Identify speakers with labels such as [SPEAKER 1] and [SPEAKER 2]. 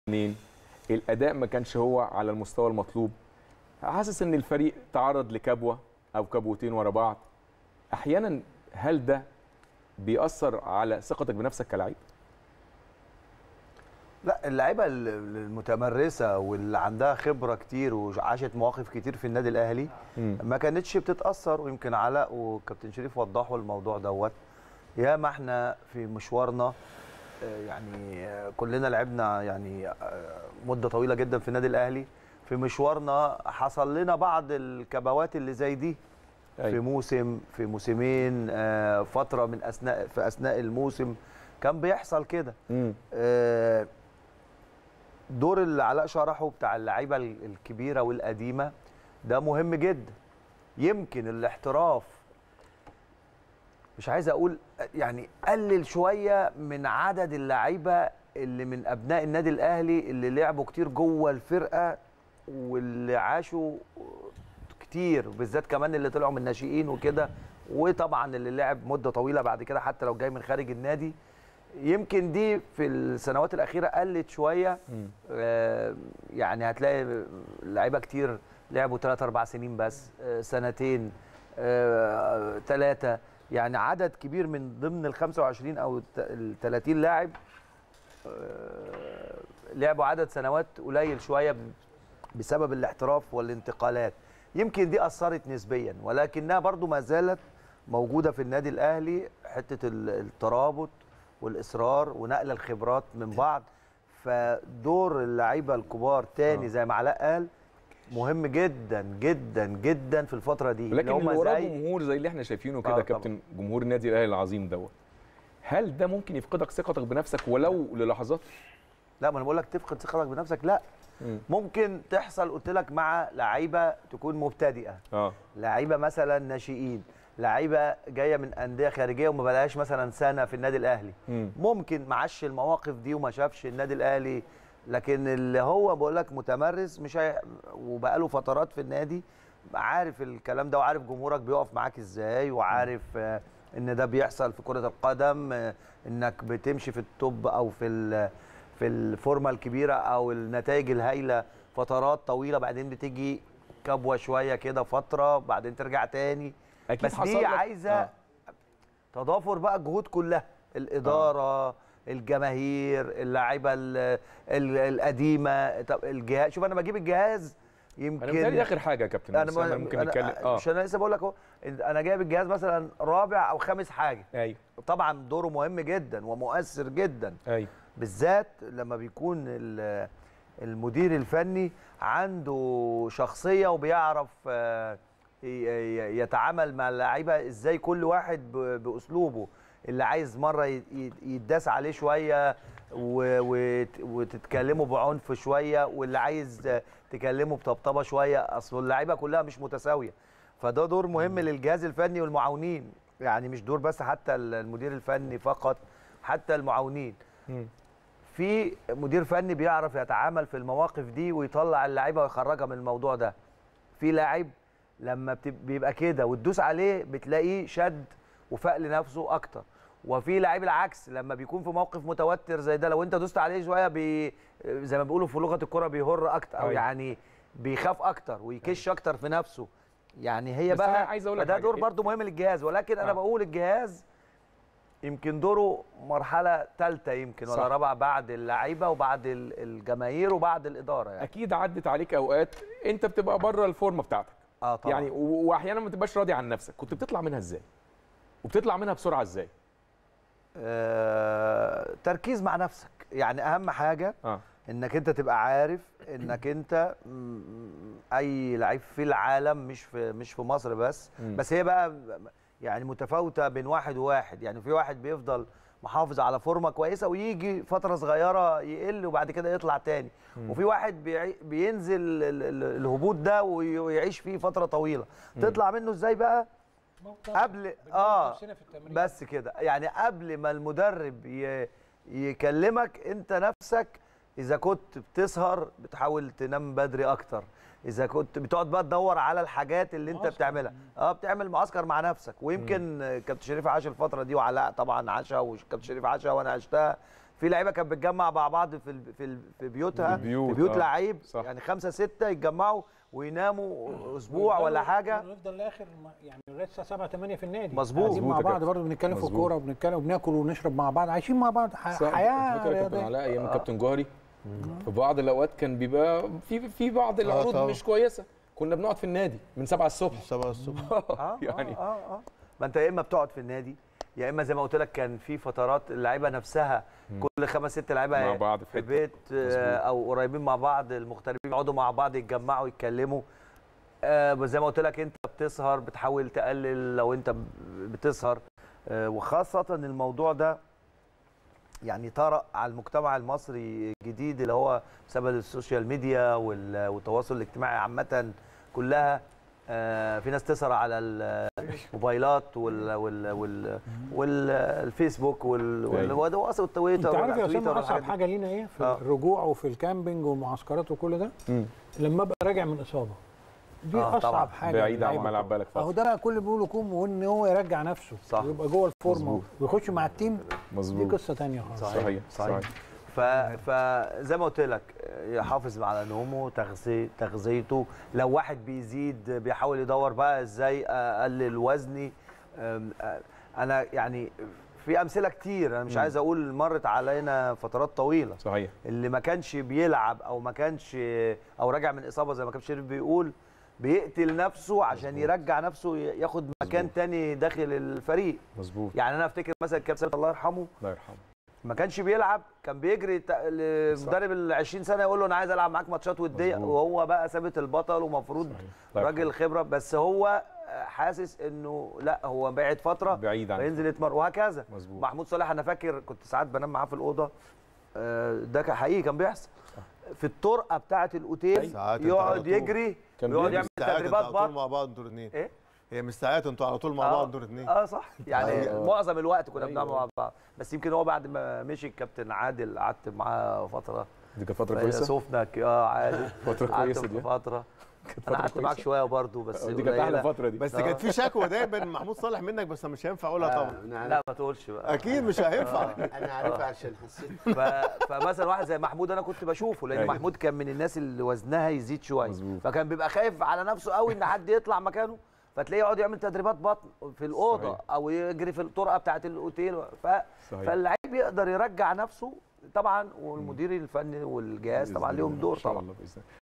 [SPEAKER 1] اثنين الاداء ما كانش هو على المستوى المطلوب حاسس ان الفريق تعرض لكبوه او كبوتين ورا بعض احيانا هل ده بيأثر على ثقتك بنفسك كلاعب
[SPEAKER 2] لا اللعيبه ال- المتمرسه واللي عندها خبره كتير وعاشت مواقف كتير في النادي الاهلي ما كانتش بتتاثر ويمكن علاء وكابتن شريف وضحوا الموضوع دوت يا ما احنا في مشوارنا آه، يعني آه، كلنا لعبنا يعني آه، مده طويله جدا في النادي الاهلي في مشوارنا حصل لنا بعض الكبوات اللي زي دي في
[SPEAKER 1] أيوة.
[SPEAKER 2] موسم في موسمين آه، فتره من اثناء في اثناء الموسم كان بيحصل كده
[SPEAKER 1] مم.
[SPEAKER 2] آه، دور اللي علاء شرحه بتاع اللعيبه ال- الكبيره والقديمه ده مهم جدا يمكن الاحتراف مش عايز اقول يعني قلل شويه من عدد اللعيبه اللي من ابناء النادي الاهلي اللي لعبوا كتير جوه الفرقه واللي عاشوا كتير بالذات كمان اللي طلعوا من الناشئين وكده وطبعا اللي لعب مده طويله بعد كده حتى لو جاي من خارج النادي يمكن دي في السنوات الاخيره قلت شويه
[SPEAKER 1] مم.
[SPEAKER 2] آه، يعني هتلاقي لعيبه كتير لعبوا 3 4 سنين بس آه، سنتين ثلاثه يعني عدد كبير من ضمن ال 25 او ال 30 لاعب آه، لعبوا عدد سنوات قليل شويه ب- بسبب الاحتراف والانتقالات يمكن دي اثرت نسبيا ولكنها برضو ما زالت موجوده في النادي الاهلي حته ال- الترابط والاصرار ونقل الخبرات من بعض فدور اللعيبه الكبار تاني
[SPEAKER 1] آه.
[SPEAKER 2] زي ما علاء قال مهم جدا جدا جدا في الفتره دي
[SPEAKER 1] لكن
[SPEAKER 2] هم
[SPEAKER 1] اللي وراه
[SPEAKER 2] زي-
[SPEAKER 1] جمهور زي اللي احنا شايفينه كده
[SPEAKER 2] آه
[SPEAKER 1] يا كابتن جمهور النادي الاهلي العظيم دوت هل ده ممكن يفقدك ثقتك بنفسك ولو للحظات
[SPEAKER 2] لا ما انا بقول لك تفقد ثقتك بنفسك لا ممكن تحصل قلت لك مع لعيبه تكون مبتدئه
[SPEAKER 1] اه
[SPEAKER 2] لعيبه مثلا ناشئين لعيبه جايه من انديه خارجيه وما بقالهاش مثلا سنه في النادي الاهلي
[SPEAKER 1] مم.
[SPEAKER 2] ممكن معش المواقف دي وما شافش النادي الاهلي لكن اللي هو بقول لك متمرس مش هي... وبقاله فترات في النادي عارف الكلام ده وعارف جمهورك بيقف معاك ازاي وعارف آه، ان ده بيحصل في كره القدم آه، انك بتمشي في التوب او في ال... في الفورمه الكبيره او النتائج الهائله فترات طويله بعدين بتيجي كبوه شويه كده فتره بعدين ترجع تاني
[SPEAKER 1] اكيد
[SPEAKER 2] بس
[SPEAKER 1] حصل
[SPEAKER 2] دي
[SPEAKER 1] لك-
[SPEAKER 2] عايزه
[SPEAKER 1] آه.
[SPEAKER 2] تضافر بقى الجهود كلها الاداره الجماهير اللعيبه ال- ال- القديمه طب الجهاز شوف انا بجيب الجهاز يمكن
[SPEAKER 1] انا متهيألي اخر حاجه يا كابتن
[SPEAKER 2] انا
[SPEAKER 1] بس احنا ممكن
[SPEAKER 2] أنا-
[SPEAKER 1] نتكلم اه
[SPEAKER 2] مش انا لسه بقول لك اهو انا جايب الجهاز مثلا رابع او خامس حاجه
[SPEAKER 1] ايوه
[SPEAKER 2] طبعا دوره مهم جدا ومؤثر جدا
[SPEAKER 1] ايوه
[SPEAKER 2] بالذات لما بيكون ال- المدير الفني عنده شخصيه وبيعرف آه، ي- ي- يتعامل مع اللعيبه ازاي كل واحد ب- باسلوبه اللي عايز مره ي- ي- يتداس عليه شويه و- وت- وتتكلموا بعنف شويه واللي عايز آه، تكلمه بطبطبه شويه اصل اللعيبه كلها مش متساويه فده دور مهم للجهاز الفني والمعاونين يعني مش دور بس حتى المدير الفني فقط حتى المعاونين
[SPEAKER 1] مم.
[SPEAKER 2] في مدير فني بيعرف يتعامل في المواقف دي ويطلع اللعيبه ويخرجها من الموضوع ده في لاعب لما بتب- بيبقى كده وتدوس عليه بتلاقيه شد وفاق لنفسه اكتر وفي لعيب العكس لما بيكون في موقف متوتر زي ده لو انت دوست عليه شويه بي زي ما بيقولوا في لغه الكره بيهر اكتر او
[SPEAKER 1] أيوة.
[SPEAKER 2] يعني بيخاف اكتر ويكش اكتر في نفسه يعني هي
[SPEAKER 1] بس أنا
[SPEAKER 2] بقى
[SPEAKER 1] عايز أقول لك
[SPEAKER 2] فده
[SPEAKER 1] حاجة.
[SPEAKER 2] دور برضو مهم للجهاز ولكن انا
[SPEAKER 1] آه.
[SPEAKER 2] بقول الجهاز يمكن دوره مرحله ثالثه يمكن ولا
[SPEAKER 1] صح.
[SPEAKER 2] رابعه بعد اللعيبه وبعد ال- الجماهير وبعد الاداره يعني
[SPEAKER 1] اكيد عدت عليك اوقات انت بتبقى بره الفورمه بتاعتك
[SPEAKER 2] اه طبعا
[SPEAKER 1] يعني و- واحيانا ما تبقاش راضي عن نفسك كنت بتطلع منها ازاي وبتطلع منها بسرعه ازاي
[SPEAKER 2] آه تركيز مع نفسك يعني اهم حاجه
[SPEAKER 1] اه
[SPEAKER 2] انك انت تبقى عارف انك انت م- اي لعيب في العالم مش في مش في مصر بس
[SPEAKER 1] مم.
[SPEAKER 2] بس هي بقى يعني متفاوته بين واحد وواحد يعني في واحد بيفضل محافظ على فورمه كويسه ويجي فتره صغيره يقل وبعد كده يطلع تاني وفي واحد بيعي- بينزل ال- ال- الهبوط ده وي- ويعيش فيه فتره طويله تطلع منه ازاي بقى قبل اه بس كده يعني قبل ما المدرب ي... يكلمك انت نفسك اذا كنت بتسهر بتحاول تنام بدري اكتر اذا كنت بتقعد بقى تدور على الحاجات اللي انت
[SPEAKER 3] معسكر.
[SPEAKER 2] بتعملها اه بتعمل معسكر مع نفسك ويمكن آه، كابتن شريف عاش الفتره دي وعلاء طبعا عاشها وكابتن شريف عاشها وانا عشتها في لعيبه كانت بتجمع مع بعض في ال- في ال- في بيوتها
[SPEAKER 1] في البيوت،
[SPEAKER 2] في بيوت
[SPEAKER 1] آه.
[SPEAKER 2] لعيب
[SPEAKER 1] صح.
[SPEAKER 2] يعني خمسه سته يتجمعوا ويناموا اسبوع ولا حاجه
[SPEAKER 3] ونفضل لاخر ما- يعني لغايه الساعه 7 8 في النادي
[SPEAKER 2] مظبوط.
[SPEAKER 3] قاعدين مع
[SPEAKER 1] مظبوط يا
[SPEAKER 3] بعض
[SPEAKER 1] كابتن.
[SPEAKER 3] برضه بنتكلم في
[SPEAKER 1] مظبوط.
[SPEAKER 3] الكوره وبنتكلم وبناكل ونشرب مع بعض عايشين مع بعض ح-
[SPEAKER 1] صح.
[SPEAKER 3] حياه
[SPEAKER 1] فاكر يا كابتن
[SPEAKER 3] رياضية.
[SPEAKER 1] علاء ايام الكابتن جوهري في بعض الاوقات كان بيبقى في في بعض العروض
[SPEAKER 4] طبعا.
[SPEAKER 1] مش كويسه كنا بنقعد في النادي من 7 الصبح
[SPEAKER 4] 7 الصبح
[SPEAKER 2] اه
[SPEAKER 1] يعني
[SPEAKER 2] اه اه, آه. ما انت يا اما بتقعد في النادي يا اما زي ما قلت لك كان في فترات اللعيبه نفسها كل خمس ست لعيبه
[SPEAKER 1] مع بعض في
[SPEAKER 2] في
[SPEAKER 1] حتة.
[SPEAKER 2] بيت آه،
[SPEAKER 1] مظبوط.
[SPEAKER 2] او قريبين مع بعض المغتربين يقعدوا مع بعض يتجمعوا يتكلموا آه، بس زي ما قلت لك انت بتسهر بتحاول تقلل لو انت ب- بتسهر آه، وخاصه الموضوع ده يعني طرأ على المجتمع المصري الجديد اللي هو بسبب السوشيال ميديا وال- والتواصل الاجتماعي عامة كلها آه، في ناس تسهر على الموبايلات وال وال وال والفيسبوك وال
[SPEAKER 1] أيوة.
[SPEAKER 2] والتواصل التويتر
[SPEAKER 3] انت عارف يا
[SPEAKER 2] والتويتر
[SPEAKER 3] اسامه اصعب
[SPEAKER 2] والحاجات دي.
[SPEAKER 3] حاجه لينا ايه في
[SPEAKER 2] آه.
[SPEAKER 3] الرجوع وفي الكامبينج والمعسكرات وكل ده
[SPEAKER 1] مم.
[SPEAKER 3] لما ابقى راجع من اصابه دي
[SPEAKER 2] آه،
[SPEAKER 3] اصعب
[SPEAKER 2] طبعاً.
[SPEAKER 3] حاجه
[SPEAKER 1] بعيد عن
[SPEAKER 3] للعيبة.
[SPEAKER 1] ملعب بالك
[SPEAKER 3] اهو
[SPEAKER 1] فتره
[SPEAKER 3] ده بقى كل اللي بيقوله كوم وان هو يرجع نفسه
[SPEAKER 2] صح.
[SPEAKER 3] ويبقى جوه الفورمه
[SPEAKER 1] مظبوط.
[SPEAKER 3] ويخش مع التيم دي
[SPEAKER 1] مظبوط
[SPEAKER 3] قصه ثانيه خالص
[SPEAKER 2] صحيح
[SPEAKER 1] صحيح
[SPEAKER 2] صحيح ف... فزي ما قلت لك يحافظ على نومه تغذي... تغذيته لو واحد بيزيد بيحاول يدور بقى ازاي اقلل وزني أم، أ- انا يعني في امثله كتير انا مش عايز اقول مرت علينا فترات طويله
[SPEAKER 1] صحيح
[SPEAKER 2] اللي ما كانش بيلعب او ما كانش او راجع من اصابه زي ما كابتن شريف بيقول بيقتل نفسه عشان يرجع نفسه ي- ياخد مكان تاني داخل الفريق
[SPEAKER 1] مظبوط
[SPEAKER 2] يعني انا افتكر مثلا كابتن ثابت الله يرحمه
[SPEAKER 1] الله يرحمه
[SPEAKER 2] ما كانش بيلعب كان بيجري ت- المدرب ال 20 سنه يقول له انا عايز العب معاك ماتشات وديه
[SPEAKER 1] مظبوط.
[SPEAKER 2] وهو بقى ثابت البطل ومفروض
[SPEAKER 1] صحيح. الله
[SPEAKER 2] راجل
[SPEAKER 1] يرحمه.
[SPEAKER 2] خبره بس هو حاسس انه لا هو بعد فتره
[SPEAKER 1] بعيد عن
[SPEAKER 2] فينزل يتمرن وهكذا
[SPEAKER 1] مظبوط
[SPEAKER 2] محمود صلاح انا فاكر كنت ساعات بنام معاه في الاوضه آه، ده كان حقيقي كان بيحصل في الطرقه بتاعه الاوتيل
[SPEAKER 4] ساعات انت على
[SPEAKER 2] يقعد
[SPEAKER 4] طول.
[SPEAKER 2] يجري
[SPEAKER 1] كان
[SPEAKER 2] يقعد
[SPEAKER 1] بيجري.
[SPEAKER 2] يعمل
[SPEAKER 4] ساعات انتوا
[SPEAKER 2] تدريبات
[SPEAKER 4] على طول
[SPEAKER 2] بطن
[SPEAKER 4] مع بعض انتوا الاثنين
[SPEAKER 2] ايه
[SPEAKER 4] هي مش ساعات انتوا على طول مع
[SPEAKER 2] آه.
[SPEAKER 4] بعض انتوا الاثنين
[SPEAKER 2] اه صح يعني
[SPEAKER 4] أيوة.
[SPEAKER 2] معظم الوقت كنا
[SPEAKER 1] أيوة.
[SPEAKER 2] بنعمل مع بعض بس يمكن هو بعد ما مشي الكابتن عادل قعدت معاه فتره
[SPEAKER 1] دي كانت فتره كويسه
[SPEAKER 2] سفنة اه عادي
[SPEAKER 1] فتره
[SPEAKER 2] قعدت
[SPEAKER 1] كويسه
[SPEAKER 2] في
[SPEAKER 1] دي
[SPEAKER 2] فتره
[SPEAKER 1] كانت
[SPEAKER 2] انا
[SPEAKER 1] فتره
[SPEAKER 2] قعدت معاك
[SPEAKER 1] كويسه
[SPEAKER 2] شويه برضه بس
[SPEAKER 1] دي كانت احلى
[SPEAKER 2] قليلة.
[SPEAKER 1] فتره دي
[SPEAKER 4] بس
[SPEAKER 2] آه.
[SPEAKER 4] كانت في شكوى دايما من محمود صالح منك بس مش هينفع اقولها طبعا
[SPEAKER 2] لا ما تقولش بقى
[SPEAKER 4] اكيد مش هينفع
[SPEAKER 5] انا عارفها عشان حسيت
[SPEAKER 2] ف... فمثلا واحد زي محمود انا كنت بشوفه لان
[SPEAKER 1] أيوة.
[SPEAKER 2] محمود كان من الناس اللي وزنها يزيد شويه
[SPEAKER 1] مظبوط.
[SPEAKER 2] فكان بيبقى خايف على نفسه قوي ان حد يطلع مكانه فتلاقيه يقعد يعمل تدريبات بطن في الاوضه
[SPEAKER 1] صحيح.
[SPEAKER 2] او يجري في الطرقه بتاعه الاوتيل ف...
[SPEAKER 1] صحيح.
[SPEAKER 2] فاللعيب يقدر يرجع نفسه طبعا والمدير الفني والجهاز طبعا
[SPEAKER 1] بإذن
[SPEAKER 2] ليهم
[SPEAKER 1] الله.
[SPEAKER 2] دور
[SPEAKER 1] إن شاء
[SPEAKER 2] طبعا
[SPEAKER 1] الله بإذن الله.